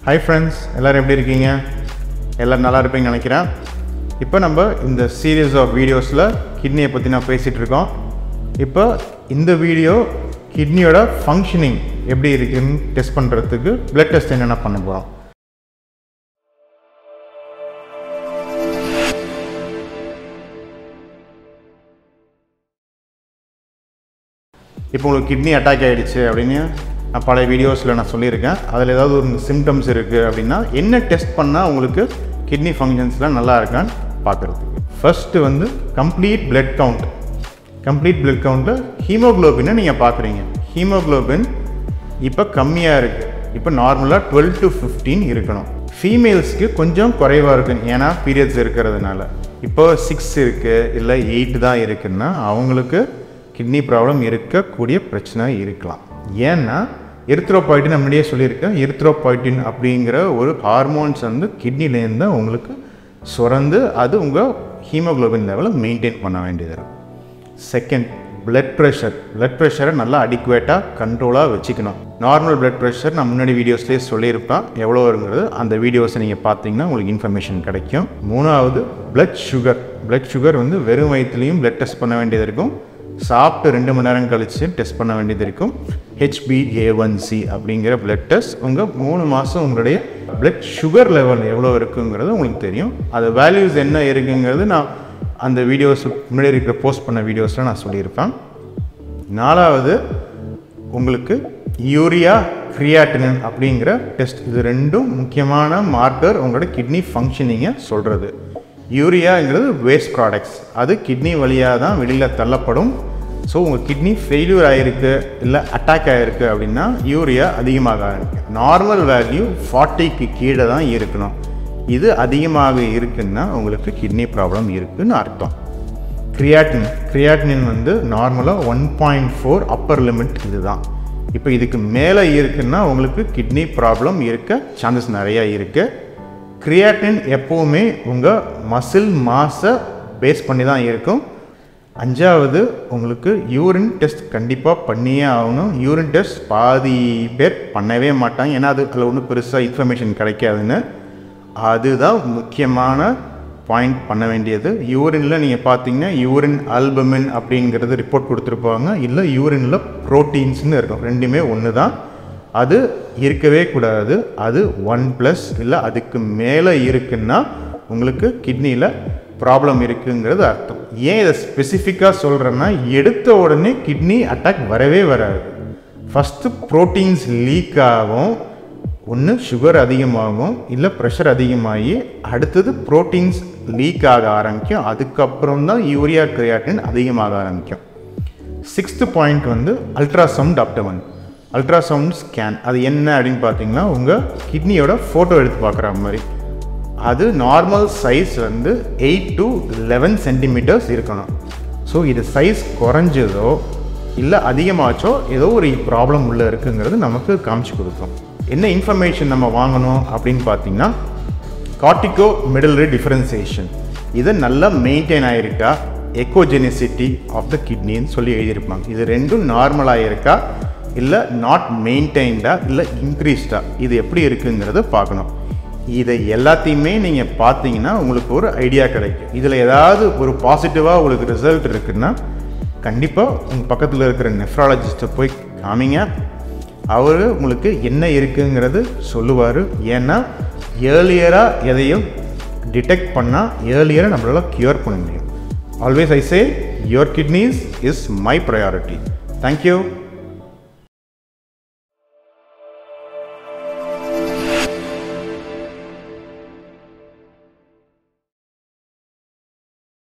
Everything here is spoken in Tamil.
ஹாய் ஃப்ரெண்ட்ஸ் எல்லோரும் எப்படி இருக்கீங்க எல்லோரும் நல்லா இருப்பீங்கன்னு நினைக்கிறேன் இப்போ நம்ம இந்த சீரீஸ் ஆஃப் வீடியோஸில் கிட்னியை பற்றி நான் பேசிகிட்டு இருக்கோம் இப்போ இந்த வீடியோ கிட்னியோட ஃபங்க்ஷனிங் எப்படி இருக்குன்னு டெஸ்ட் பண்ணுறதுக்கு பிளட் டெஸ்ட் என்னென்ன பண்ண போகிறோம் இப்போ உங்களுக்கு கிட்னி அட்டாக் ஆகிடுச்சு அப்படின்னு நான் பழைய வீடியோஸில் நான் சொல்லியிருக்கேன் அதில் ஏதாவது ஒரு சிம்டம்ஸ் இருக்குது அப்படின்னா என்ன டெஸ்ட் பண்ணால் உங்களுக்கு கிட்னி ஃபங்க்ஷன்ஸ்லாம் நல்லா இருக்கான்னு பார்க்குறதுக்கு ஃபர்ஸ்ட்டு வந்து complete blood count complete blood கவுண்ட்டில் ஹீமோக்ளோபினை நீங்கள் பார்க்குறீங்க ஹீமோக்ளோபின் இப்போ கம்மியாக இருக்குது இப்போ நார்மலாக டுவெல் டு ஃபிஃப்டீன் இருக்கணும் ஃபீமேல்ஸ்க்கு கொஞ்சம் குறைவாக இருக்குது ஏன்னா பீரியட்ஸ் இருக்கிறதுனால இப்போ சிக்ஸ் இருக்குது இல்லை எயிட் தான் இருக்குன்னா அவங்களுக்கு கிட்னி ப்ராப்ளம் இருக்கக்கூடிய பிரச்சனை இருக்கலாம் ஏன்னா எரித்ரோபாய்டின் நான் முன்னாடியே சொல்லியிருக்கேன் எரித்ரோபாய்டின் அப்படிங்கிற ஒரு ஹார்மோன்ஸ் வந்து கிட்னிலேருந்து தான் உங்களுக்கு சுரந்து அது உங்கள் ஹீமோக்ளோபின் லெவலை மெயின்டைன் பண்ண வேண்டியது இருக்கும் செகண்ட் பிளட் ப்ரெஷர் பிளட் ப்ரெஷரை நல்லா அடிக்குவேட்டாக கண்ட்ரோலாக வச்சுக்கணும் நார்மல் பிளட் ப்ரெஷர் நான் முன்னாடி வீடியோஸ்லேயே சொல்லியிருப்பேன் எவ்வளோங்கிறது அந்த வீடியோஸை நீங்கள் பார்த்தீங்கன்னா உங்களுக்கு இன்ஃபர்மேஷன் கிடைக்கும் மூணாவது பிளட் சுகர் பிளட் சுகர் வந்து வெறும் வயிற்றுலையும் பிளட் டெஸ்ட் பண்ண வேண்டியது இருக்கும் சாப்பிட்டு ரெண்டு மணி நேரம் கழித்து டெஸ்ட் பண்ண வேண்டியது இருக்கும் ஹெச்பிஏஒன்சி அப்படிங்கிற பிளட் டெஸ்ட் உங்கள் மூணு மாதம் உங்களுடைய பிளட் சுகர் லெவல் எவ்வளோ இருக்குங்கிறது உங்களுக்கு தெரியும் அது வேல்யூஸ் என்ன இருக்குங்கிறது நான் அந்த வீடியோஸ் முன்னாடி இருக்கிற போஸ்ட் பண்ண வீடியோஸில் நான் சொல்லியிருப்பேன் நாலாவது உங்களுக்கு யூரியா கிரியாட்டினின் அப்படிங்கிற டெஸ்ட் இது ரெண்டும் முக்கியமான மார்க்கர் உங்களோட கிட்னி ஃபங்க்ஷனிங்கை சொல்கிறது யூரியாங்கிறது வேஸ்ட் ப்ராடக்ட்ஸ் அது கிட்னி வழியாக தான் வெளியில் தள்ளப்படும் ஸோ உங்கள் கிட்னி ஃபெயிலியர் ஆகிருக்கு இல்லை அட்டாக் ஆகிருக்கு அப்படின்னா யூரியா அதிகமாக ஆகிருக்கு நார்மல் வேல்யூ ஃபார்ட்டிக்கு கீழே தான் இருக்கணும் இது அதிகமாக இருக்குன்னா உங்களுக்கு கிட்னி ப்ராப்ளம் இருக்குன்னு அர்த்தம் கிரியாட்டின் கிரியாட்டினின் வந்து நார்மலாக one point four upper limit இதுதான் இப்போ இதுக்கு மேலே இருக்குன்னா உங்களுக்கு கிட்னி ப்ராப்ளம் இருக்க சான்சஸ் நிறையா இருக்குது கிரியாட்டின் எப்போவுமே உங்கள் மசில் மாஸை பேஸ் பண்ணி தான் இருக்கும் அஞ்சாவது உங்களுக்கு யூரின் டெஸ்ட் கண்டிப்பாக பண்ணியே ஆகணும் யூரின் டெஸ்ட் பாதி பேர் பண்ணவே மாட்டாங்க ஏன்னா அது அதில் ஒன்றும் பெருசாக இன்ஃபர்மேஷன் கிடைக்காதுன்னு அதுதான் முக்கியமான பாயிண்ட் பண்ண வேண்டியது யூரினில் நீங்கள் பார்த்தீங்கன்னா யூரின் ஆல்பமின் அப்படிங்கிறது ரிப்போர்ட் கொடுத்துருப்பாங்க இல்லை யூரினில் ப்ரோட்டீன்ஸ்னு இருக்கும் ரெண்டுமே ஒன்று தான் அது இருக்கவே கூடாது அது ஒன் ப்ளஸ் இல்லை அதுக்கு மேலே இருக்குன்னா உங்களுக்கு கிட்னியில் ப்ராப்ளம் இருக்குங்கிறது அர்த்தம் ஏன் இதை ஸ்பெசிஃபிக்காக சொல்கிறேன்னா எடுத்த உடனே கிட்னி அட்டாக் வரவே வராது ஃபஸ்ட்டு ப்ரோட்டீன்ஸ் லீக் ஆகும் ஒன்று சுகர் அதிகமாகும் இல்லை ப்ரெஷர் அதிகமாகி அடுத்தது ப்ரோட்டீன்ஸ் லீக் ஆக ஆரம்பிக்கும் அதுக்கப்புறம் தான் யூரியா கிரியாட்டின் அதிகமாக ஆரம்பிக்கும் சிக்ஸ்த்து பாயிண்ட் வந்து அல்ட்ராசவுண்ட் அப்டமன் அல்ட்ராசவுண்ட் ஸ்கேன் அது என்ன அப்படின்னு பார்த்தீங்கன்னா உங்கள் கிட்னியோட ஃபோட்டோ எடுத்து பார்க்குற மாதிரி அது நார்மல் சைஸ் வந்து எயிட் டு லெவன் சென்டிமீட்டர்ஸ் இருக்கணும் ஸோ இது சைஸ் குறைஞ்சதோ இல்லை அதிகமாச்சோ ஏதோ ஒரு ப்ராப்ளம் உள்ளே இருக்குங்கிறது நமக்கு காமிச்சு கொடுக்கும் என்ன இன்ஃபர்மேஷன் நம்ம வாங்கணும் அப்படின்னு பார்த்தீங்கன்னா கார்டிகோ மிடலரி டிஃபரன்சியேஷன் இது நல்லா மெயின்டைன் ஆகிருக்கா எக்கோஜெனிசிட்டி ஆஃப் த கிட்னின்னு சொல்லி எழுதியிருப்பாங்க இது ரெண்டும் நார்மலாக இருக்கா இல்லை நாட் மெயின்டைன்டா இல்லை இன்க்ரீஸ்டா இது எப்படி இருக்குங்கிறத பார்க்கணும் இதை எல்லாத்தையுமே நீங்கள் பார்த்தீங்கன்னா உங்களுக்கு ஒரு ஐடியா கிடைக்கும் இதில் ஏதாவது ஒரு பாசிட்டிவாக உங்களுக்கு ரிசல்ட் இருக்குன்னா கண்டிப்பாக உங்கள் பக்கத்தில் இருக்கிற நெஃப்ராலஜிஸ்ட்டை போய் காமிங்க அவர் உங்களுக்கு என்ன இருக்குங்கிறது சொல்லுவார் ஏன்னா ஏர்லியராக எதையும் டிடெக்ட் பண்ணால் ஏர்லியராக நம்மளால் க்யூர் பண்ண முடியும் always I say your kidneys is my priority thank you